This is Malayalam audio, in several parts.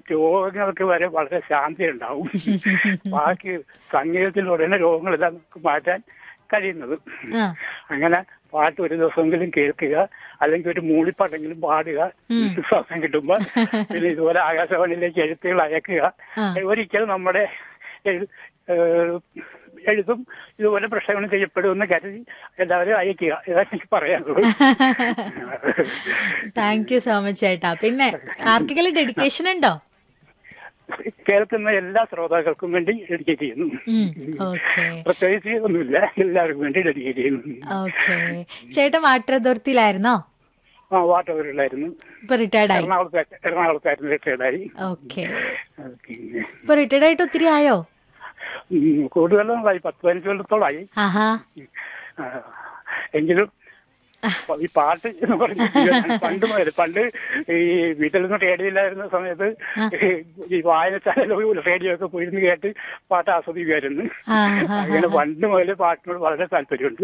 രോഗങ്ങൾക്ക് വരെ വളരെ ശാന്തി ഉണ്ടാവും ബാക്കി സംഗീതത്തിലൂടെ തന്നെ രോഗങ്ങളെല്ലാം നമുക്ക് മാറ്റാൻ കഴിയുന്നത് ആ അങ്ങനെ പാട്ട് ഒരു ദിവസമെങ്കിലും കേൾക്കുക അല്ലെങ്കിൽ ഒരു മൂളിപ്പാട്ടെങ്കിലും പാടുക സമയം കിട്ടുമ്പോ പിന്നെ ഇതുപോലെ ആകാശവാണിയിലേക്ക് എഴുത്തുകൾ അയക്കുക ആ. ഒരിക്കലും നമ്മുടെ എഴു- ഏഹ് എഴുത്തും ഇതുപോലെ പ്രക്ഷേപണം ചെയ്യപ്പെടുമെന്ന് കരുതി എല്ലാവരും അയക്കുക ഇതാണ് എനിക്ക് പറയാനുള്ളത് താങ്ക് യു സോ മച്ച് ചേട്ടാ പിന്നെ ആർക്കെങ്കിലും ഡെഡിക്കേഷൻ ഉണ്ടോ കേൾക്കുന്ന എല്ലാ ശ്രോതാക്കൾക്കും വേണ്ടി ഡെഡിക്കേറ്റ് ചെയ്യുന്നു ഓക്കെ പ്രത്യേകിച്ച് ഒന്നുമില്ല എല്ലാവർക്കും വേണ്ടി ഡെഡിക്കേറ്റ് ചെയ്യുന്നു ഓക്കെ ചേട്ടൻ വാട്ടർ അതോറിറ്റിയിലായിരുന്നോ ആ വാട്ടവറിലായിരുന്നു ഇപ്പൊ റിട്ടയർഡ് ആയി എറണാകുളത്ത് എറണാകുളത്തായിരുന്നു റിട്ടയർഡായി ഓക്കെ പിന്നെ ഇപ്പൊ റിട്ടയർഡ് ആയിട്ട് ഒത്തിരി ആയോ ഉം, കൂടുതലൊന്നായി പത്ത് പതിനഞ്ച് കൊല്ലത്തോളായി ആഹാ ആ, എങ്കിലും ഈ പാട്ട് എന്ന് പറഞ്ഞ പണ്ട് മുതൽ പണ്ട് ഈ വീട്ടിൽ നിന്ന് റേഡിയോയിലായിരുന്ന സമയത്ത് ഈ വായനശാലയിലും റേഡിയോ ഒക്കെ പോയിരുന്ന് കേട്ട് പാട്ട് ആസ്വദിക്കുമായിരുന്നു ആഹാ. അങ്ങനെ പണ്ട് മുതൽ പാട്ടിനോട് വളരെ താല്പര്യമുണ്ട്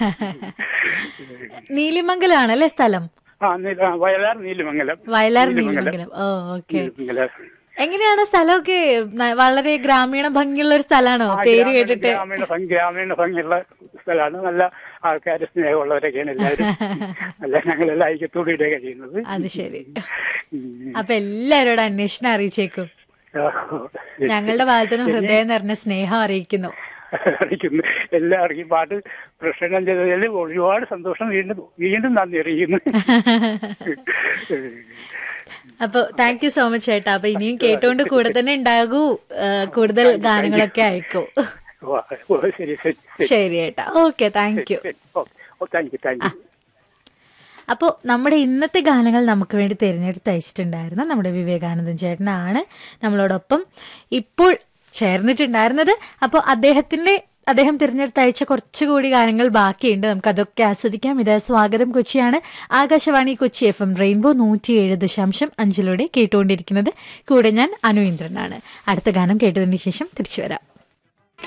നീലിമംഗലാണല്ലേ സ്ഥലം ആ നീല- ആ, വയലാർ നീലിമംഗലം വയലാർ നീലിമംഗലം ഓ ഓക്കെ നീലിമംഗലം എങ്ങനെയാണ് സ്ഥലമൊക്കെ ന- വളരെ ഗ്രാമീണ ഭംഗിയുള്ള ഒരു സ്ഥലമാണോ ആ, പേര് ഗ്രാമീണ- കേട്ടിട്ട് ഗ്രാമീണ ഭംഗി ഗ്രാമീണ ഭംഗിയുള്ള സ്ഥലമാണ് നല്ല ആൾക്കാർ സ്നേഹമുള്ളവരൊക്കെയാണ് എല്ലാവരും അല്ല ഞങ്ങളെല്ലാം ഐക്യത്തോടെ ഇടേ കഴിയുന്നത് അത് ശരി ഉം. അപ്പൊ എല്ലാരോടും അന്വേഷണം അറിയിച്ചേക്കും ആ, ഞങ്ങളുടെ ഭാഗത്തുനിന്ന് ഹൃദയം നിറഞ്ഞ സ്നേഹം അറിയിക്കുന്നു അറിയിക്കുന്നു എല്ലാവർക്കും ഈ പാട്ട് പ്രക്ഷേപണം ചെയ്തതിൽ ഒരുപാട് സന്തോഷം വീണ്ടും വീണ്ടും നന്ദി അറിയിക്കുന്നു അപ്പൊ താങ്ക് യു സോ മച്ച് ചേട്ടാ അപ്പൊ ഇനിയും കേട്ടുകൊണ്ട് കൂടെ തന്നെ ഉണ്ടാകൂ ആ, കൂടുതൽ ഗാനങ്ങളൊക്കെ അയക്കൂ ഓ, ഓ, ശരി ശരി ശരി ശരി ചേട്ടാ ഓക്കെ താങ്ക് യു ശരി ഓ താങ്ക് യു താങ്ക് യു അപ്പോൾ നമ്മുടെ ഇന്നത്തെ ഗാനങ്ങൾ നമുക്ക് വേണ്ടി തിരഞ്ഞെടുത്ത് അയച്ചിട്ടുണ്ടായിരുന്ന നമ്മുടെ വിവേകാനന്ദൻ ചേട്ടനാണ് നമ്മളോടൊപ്പം ഇപ്പോൾ ചേർന്നിട്ടുണ്ടായിരുന്നത് അപ്പോൾ അദ്ദേഹത്തിൻ്റെ അദ്ദേഹം തിരഞ്ഞെടുത്ത് അയച്ച കുറച്ചുകൂടി ഗാനങ്ങൾ ബാക്കിയുണ്ട് നമുക്ക് അതൊക്കെ ആസ്വദിക്കാം ഇത് സ്വാഗതം കൊച്ചിയാണ് ആകാശവാണി കൊച്ചി എഫ് എം റെയിൻബോ നൂറ്റിയേഴ് ദശാംശം അഞ്ചിലൂടെ കേട്ടുകൊണ്ടിരിക്കുന്നത് കൂടെ ഞാൻ അനുഇന്ദ്രനാണ് അടുത്ത ഗാനം കേട്ടതിന് ശേഷം തിരിച്ചു വരാം